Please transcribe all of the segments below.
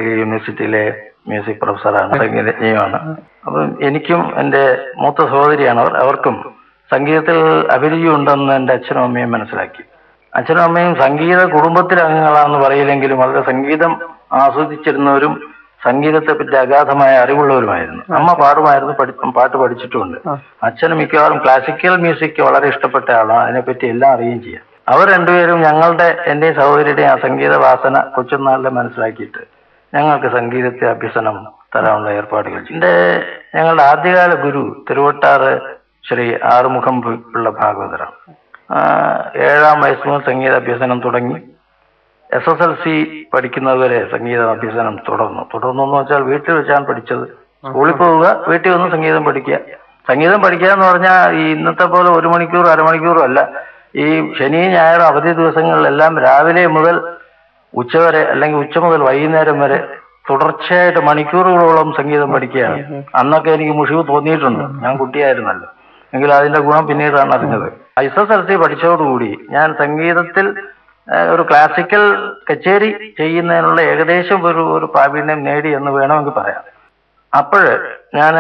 കാലിക്കറ്റ് യൂണിവേഴ്സിറ്റിയിലെ മ്യൂസിക് പ്രൊഫസറാണ് സംഗീതജ്ഞയുമാണ് അപ്പം എനിക്കും എൻ്റെ മൂത്ത സഹോദരിയാണ് അവർ അവർക്കും സംഗീതത്തിൽ അഭിരുചി ഉണ്ടെന്ന് എൻ്റെ അച്ഛനും അമ്മയും മനസ്സിലാക്കി അച്ഛനും അമ്മയും സംഗീത കുടുംബത്തിലെ അംഗങ്ങളാണെന്ന് പറയില്ലെങ്കിലും വളരെ സംഗീതം ആസ്വദിച്ചിരുന്നവരും സംഗീതത്തെ പറ്റി അഗാധമായ അറിവുള്ളവരുമായിരുന്നു അമ്മ പാടുമായിരുന്നു പഠി പാട്ട് പഠിച്ചിട്ടുമുണ്ട് അച്ഛന് മിക്കവാറും ക്ലാസിക്കൽ മ്യൂസിക് വളരെ ഇഷ്ടപ്പെട്ട ആളാണ് അതിനെപ്പറ്റി എല്ലാം അറിയുകയും ചെയ്യാം അവർ രണ്ടുപേരും ഞങ്ങളുടെ എന്റെയും സഹോദരിയുടെയും ആ സംഗീത വാസന കൊച്ചുനാളിലെ മനസ്സിലാക്കിയിട്ട് ഞങ്ങൾക്ക് സംഗീതത്തെ അഭ്യസനം തരാനുള്ള ഏർപ്പാടുകൾ ചെയ്തു. എന്റെ ഞങ്ങളുടെ ആദ്യകാല ഗുരു തിരുവട്ടാറ് ശ്രീ ആറുമുഖം പിള്ള ഭാഗവതരാണ് ആ, ഏഴാം വയസ്സ് മുതൽ സംഗീത അഭ്യസനം തുടങ്ങി എസ് എസ് എൽ സി പഠിക്കുന്നതുവരെ സംഗീത അഭ്യസനം തുടർന്നു തുടർന്നു എന്ന് വെച്ചാൽ വീട്ടിൽ വെച്ചാണ് പഠിച്ചത് സ്കൂളിൽ പോവുക വീട്ടിൽ വന്ന് സംഗീതം പഠിക്കുക സംഗീതം പഠിക്കുക എന്ന് പറഞ്ഞാൽ ഈ ഇന്നത്തെ പോലെ ഒരു മണിക്കൂർ അരമണിക്കൂറും അല്ല ഈ ശനി ഞായർ അവധി ദിവസങ്ങളിലെല്ലാം രാവിലെ മുതൽ ഉച്ചവരെ അല്ലെങ്കിൽ ഉച്ച മുതൽ വൈകുന്നേരം വരെ തുടർച്ചയായിട്ട് മണിക്കൂറുകളോളം സംഗീതം പഠിക്കുകയാണ് അന്നൊക്കെ എനിക്ക് മുഷിവ് തോന്നിയിട്ടുണ്ട് ഞാൻ കുട്ടിയായിരുന്നല്ലോ എങ്കിൽ അതിന്റെ ഗുണം പിന്നീടാണ് അറിഞ്ഞത് എസ് എസ് എൽ സി പഠിച്ചതോടുകൂടി ഞാൻ സംഗീതത്തിൽ ഏഹ്, ഒരു ക്ലാസിക്കൽ കച്ചേരി ചെയ്യുന്നതിനുള്ള ഏകദേശം ഒരു ഒരു പ്രാവീണ്യം നേടി എന്ന് വേണമെങ്കിൽ പറയാം അപ്പോഴ് ഞാൻ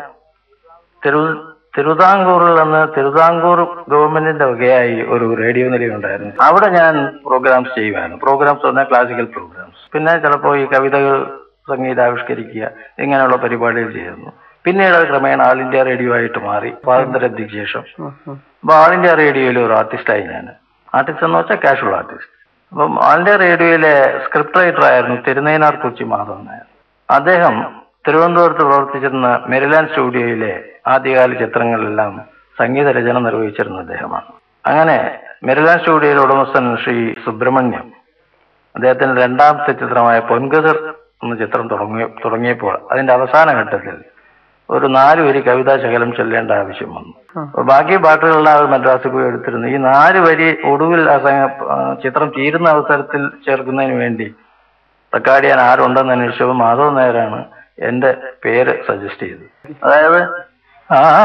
തിരു തിരുവിതാംകൂറിൽ നിന്ന് തിരുവിതാംകൂർ ഗവൺമെന്റിന്റെ വകയായി ഒരു റേഡിയോ നിലയുണ്ടായിരുന്നു അവിടെ ഞാൻ പ്രോഗ്രാംസ് ചെയ്യുമായിരുന്നു പ്രോഗ്രാംസ് പറഞ്ഞാൽ ക്ലാസിക്കൽ പ്രോഗ്രാംസ് പിന്നെ ചിലപ്പോൾ ഈ കവിതകൾ സംഗീതാവിഷ്കരിക്കുക ഇങ്ങനെയുള്ള പരിപാടികൾ ചെയ്യുന്നു പിന്നീട് അത് ക്രമേണ ആൾ ഇന്ത്യ റേഡിയോ ആയിട്ട് മാറി സ്വാതന്ത്ര്യത്തിന് ശേഷം അപ്പൊ ആൾ ഇന്ത്യ റേഡിയോയിൽ ഒരു ആർട്ടിസ്റ്റായി ഞാൻ ആർട്ടിസ്റ്റ് എന്ന് വെച്ചാൽ കാഷ്വൽ ആർട്ടിസ്റ്റ് അപ്പം ആൾ ഇന്ത്യ റേഡിയോയിലെ സ്ക്രിപ്റ്റ് റൈറ്റർ ആയിരുന്നു തിരുനൈനാർ കൊച്ചി മാധവൻ നായർ അദ്ദേഹം തിരുവനന്തപുരത്ത് പ്രവർത്തിച്ചിരുന്ന മെരിലാൻഡ് സ്റ്റുഡിയോയിലെ ആദ്യകാല ചിത്രങ്ങളിലെല്ലാം സംഗീത രചന നിർവഹിച്ചിരുന്ന അദ്ദേഹമാണ് അങ്ങനെ മെരിലാൻഡ് സ്റ്റുഡിയോയിലെ ഉടമസ്ഥൻ ശ്രീ സുബ്രഹ്മണ്യം അദ്ദേഹത്തിന്റെ രണ്ടാമത്തെ ചിത്രമായ പൊൻകതിർ എന്ന ചിത്രം തുടങ്ങിയ തുടങ്ങിയപ്പോൾ അതിന്റെ അവസാന ഘട്ടത്തിൽ ഒരു നാല് വരി കവിതാ ശകലം ചൊല്ലേണ്ട ആവശ്യം വന്നു അപ്പൊ ബാക്കി പാട്ടുകളെല്ലാം അവർ മദ്രാസിൽ പോയി എടുത്തിരുന്നു ഈ നാല് വരി ഒടുവിൽ ആ സംഗ- ആ ചിത്രം തീരുന്ന അവസരത്തിൽ ചേർക്കുന്നതിന് വേണ്ടി റെക്കോർഡ് ചെയ്യാൻ ആരുണ്ടെന്ന് അന്വേഷിച്ചപ്പോൾ മാധവ് നായരാണ് എന്റെ പേര് സജസ്റ്റ് ചെയ്തത് അതായത് ആ